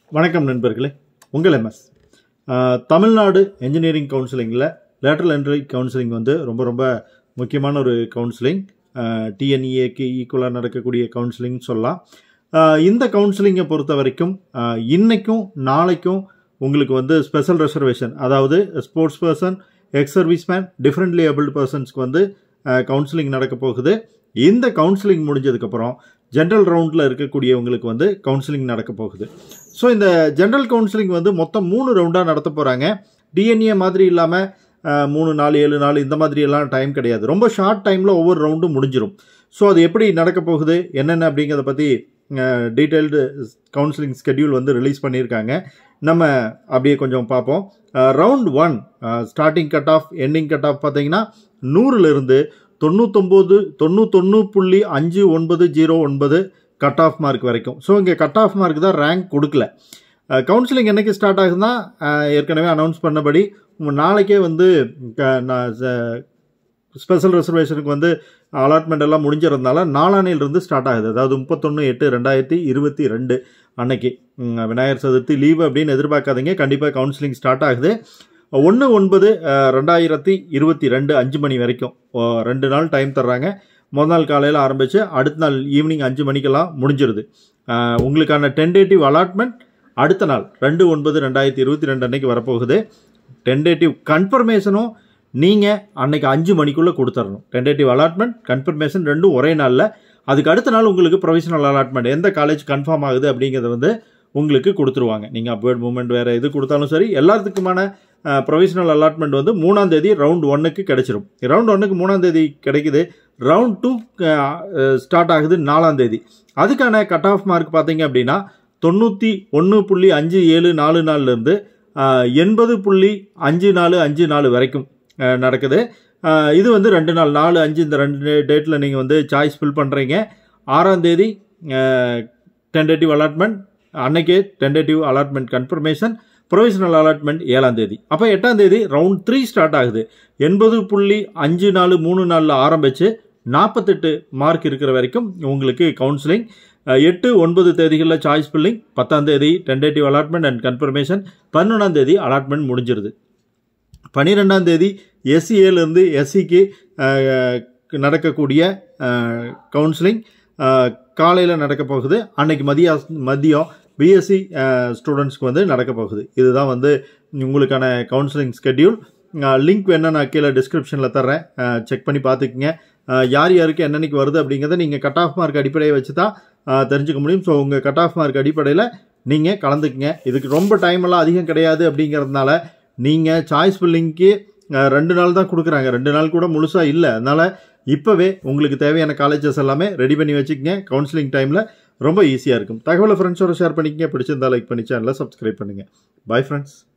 வணக்கம் நண்பர்களே உங்கள் எம்எஸ் தமிழ்நாடு என்ஜினியரிங் கவுன்சிலிங்கில் லேட்டரல் என்ட்ரி கவுன்சிலிங் வந்து ரொம்ப ரொம்ப முக்கியமான ஒரு கவுன்சிலிங் டிஎன்இஏக்கு ஈக்குவலாக நடக்கக்கூடிய கவுன்சிலிங் சொல்லலாம் ஆஹ் இந்த கவுன்சிலிங்கை பொறுத்த வரைக்கும் ஆஹ் இன்னைக்கும் நாளைக்கும் உங்களுக்கு வந்து ஸ்பெஷல் ரெசர்வேஷன் அதாவது sports person ex serviceman differently abled பர்சன்ஸ்க்கு வந்து கவுன்சிலிங் நடக்க போகுது இந்த கவுன்சிலிங் முடிஞ்சதுக்கப்புறம் ஜென்ரல் ரவுண்டில் இருக்கக்கூடியவங்களுக்கு வந்து கவுன்சிலிங் நடக்க போகுது ஸோ இந்த ஜென்ரல் கவுன்சிலிங் வந்து மொத்தம் மூணு ரவுண்டாக நடத்த போகிறாங்க டிஎன்ஏ மாதிரி இல்லாமல் மூணு நாலு ஏழு நாலு இந்த மாதிரி எல்லாம் டைம் கிடையாது ரொம்ப ஷார்ட் டைமில் ஒவ்வொரு ரவுண்டும் முடிஞ்சிடும் ஸோ அது எப்படி நடக்க போகுது என்னென்ன அப்படிங்கிறத பற்றி டீட்டெயில்டு கவுன்சிலிங் ஸ்கெடியூல் வந்து ரிலீஸ் பண்ணியிருக்காங்க நம்ம அப்படியே கொஞ்சம் பார்ப்போம் round one starting cut off ending cut off பார்த்தீங்கன்னா நூறுலேருந்து தொண்ணூத்தொம்போது தொண்ணூத்தொன்று புள்ளி அஞ்சு ஒன்பது ஜீரோ ஒன்பது கட் ஆஃப் மார்க் வரைக்கும் ஸோ இங்கே கட் ஆஃப் மார்க் தான் ரேங்க் கொடுக்கல கவுன்சிலிங் என்னைக்கு ஸ்டார்ட் ஆகுதுன்னா அஹ், ஏற்கனவே அனௌன்ஸ் பண்ணபடி உம், நாளைக்கே வந்து க- நான் ஸ்பெஷல் ரிசர்வேஷனுக்கு வந்து அலாட்மெண்ட் எல்லாம் முடிஞ்சிருந்தனால நாளானையிலிருந்து ஸ்டார்ட் ஆகுது அதாவது முப்பத்தொன்று எட்டு ரெண்டாயிரத்தி இருபத்தி ரெண்டு அன்னைக்கு உம், விநாயகர் சதுர்த்தி லீவு அப்படின்னு எதிர்பார்க்காதீங்க கண்டிப்பாக கவுன்சிலிங் ஸ்டார்ட் ஆகுது ஒன்று ஒன்பது அஹ், ரெண்டாயிரத்தி இருபத்தி ரெண்டு அஞ்சு மணி வரைக்கும் ஓ, ரெண்டு நாள் டைம் தர்றாங்க முதல் நாள் காலையில் ஆரம்பித்து அடுத்த நாள் ஈவினிங் அஞ்சு மணிக்கெல்லாம் முடிஞ்சிருது அஹ், உங்களுக்கான டென்டேட்டிவ் அலாட்மெண்ட் அடுத்த நாள் ரெண்டு ஒன்பது ரெண்டாயிரத்தி இருபத்தி ரெண்டு அன்னைக்கு வரப்போகுது டென்டேட்டிவ் கன்ஃபர்மேஷனும் நீங்கள் அன்னைக்கு அஞ்சு மணிக்குள்ளே கொடுத்துடணும் டென்டேட்டிவ் அலாட்மெண்ட் கன்ஃபர்மேஷன் ரெண்டும் ஒரே நாளில் அதுக்கு அடுத்த நாள் உங்களுக்கு ப்ரொவிஷனல் அலாட்மெண்ட் எந்த காலேஜ் கன்ஃபார்ம் ஆகுது அப்படிங்கிறத வந்து உங்களுக்கு கொடுத்துருவாங்க நீங்கள் அப்வேர்ட் மூமெண்ட் வேறு எது கொடுத்தாலும் சரி எல்லாத்துக்குமான ப்ரொவிஷனல் அலாட்மெண்ட் வந்து மூணாம் தேதி ரவுண்ட் ஒன்னுக்கு கிடைச்சிரும் ரவுண்ட் ஒன்னுக்கு மூணாம் தேதி கிடைக்குது ரவுண்ட் டூ ஸ்டார்ட் ஆகுது நாலாம் தேதி அதுக்கான கட் ஆஃப் மார்க் பார்த்தீங்க அப்படின்னா தொண்ணூற்றி ஒன்று புள்ளி அஞ்சு ஏழு நாலு நாலுலேருந்து எண்பது புள்ளி அஞ்சு நாலு அஞ்சு நாலு வரைக்கும் அஹ், நடக்குது அஹ், இது வந்து ரெண்டு நாள் நாலு அஞ்சு இந்த ரெண்டு டேட்டில் நீங்கள் வந்து சாய்ஸ் ஃபில் பண்ணுறீங்க ஆறாம் தேதி டென்டேட்டிவ் அலாட்மெண்ட் அன்னைக்கே tentative allotment confirmation provisional allotment ஏழாம் தேதி அப்போ எட்டாம் தேதி ரவுண்ட் த்ரீ ஸ்டார்ட் ஆகுது எண்பது புள்ளி அஞ்சு நாலு மூணு நாலில் ஆரம்பித்து நாற்பத்தெட்டு மார்க் இருக்கிற வரைக்கும் உங்களுக்கு கவுன்சிலிங் எட்டு ஒன்பது தேதிகளில் சாய்ஸ் ஃபில்லிங் பத்தாம் தேதி டென்டேட்டிவ் அலாட்மெண்ட் அண்ட் கன்ஃபர்மேஷன் பன்னெண்டாம் தேதி அலாட்மெண்ட் முடிஞ்சிருது பன்னிரெண்டாம் தேதி எஸ்சிஏலேருந்து எஸ்சிக்கு நடக்கக்கூடிய கவுன்சிலிங் காலையில் நடக்க போகுது அன்னைக்கு மதிய மதியம் பிஎஸ்சி ஸ்டூடெண்ட்ஸ்க்கு வந்து நடக்க போகுது இதுதான் வந்து உங்களுக்கான கவுன்சிலிங் ஸ்கெட்யூல் லிங்க் வேணா நான் கீழே டிஸ்கிரிப்ஷனில் தர்றேன் செக் பண்ணி பார்த்துக்குங்க அஹ், யார் யாருக்கு என்னன்னைக்கு வருது அப்படிங்கிறத நீங்கள் கட் ஆஃப் மார்க் அடிப்படையை வச்சு தான் அஹ், தெரிஞ்சுக்க முடியும் ஸோ உங்கள் கட் ஆஃப் மார்க் அடிப்படையில் நீங்கள் கலந்துக்குங்க இதுக்கு ரொம்ப டைம் எல்லாம் அதிகம் கிடையாது அப்படிங்கிறதுனால நீங்கள் சாய்ஸ் ஃபில்லிங்க்கு ரெண்டு நாள் தான் கொடுக்குறாங்க ரெண்டு நாள் கூட முழுசாக இல்லை அதனால் இப்போவே உங்களுக்கு தேவையான காலேஜஸ் எல்லாமே ரெடி பண்ணி வச்சுக்கங்க கவுன்சிலிங் டைமில் ரொம்ப ஈஸியாக இருக்கும் தகவலை ஃப்ரெண்ட்ஸோட ஷேர் பண்ணிக்கங்க பிடிச்சிருந்தா லைக் பண்ணி சேனலை சப்ஸ்கிரைப் பண்ணுங்கள் பை ஃப்ரெண்ட்ஸ்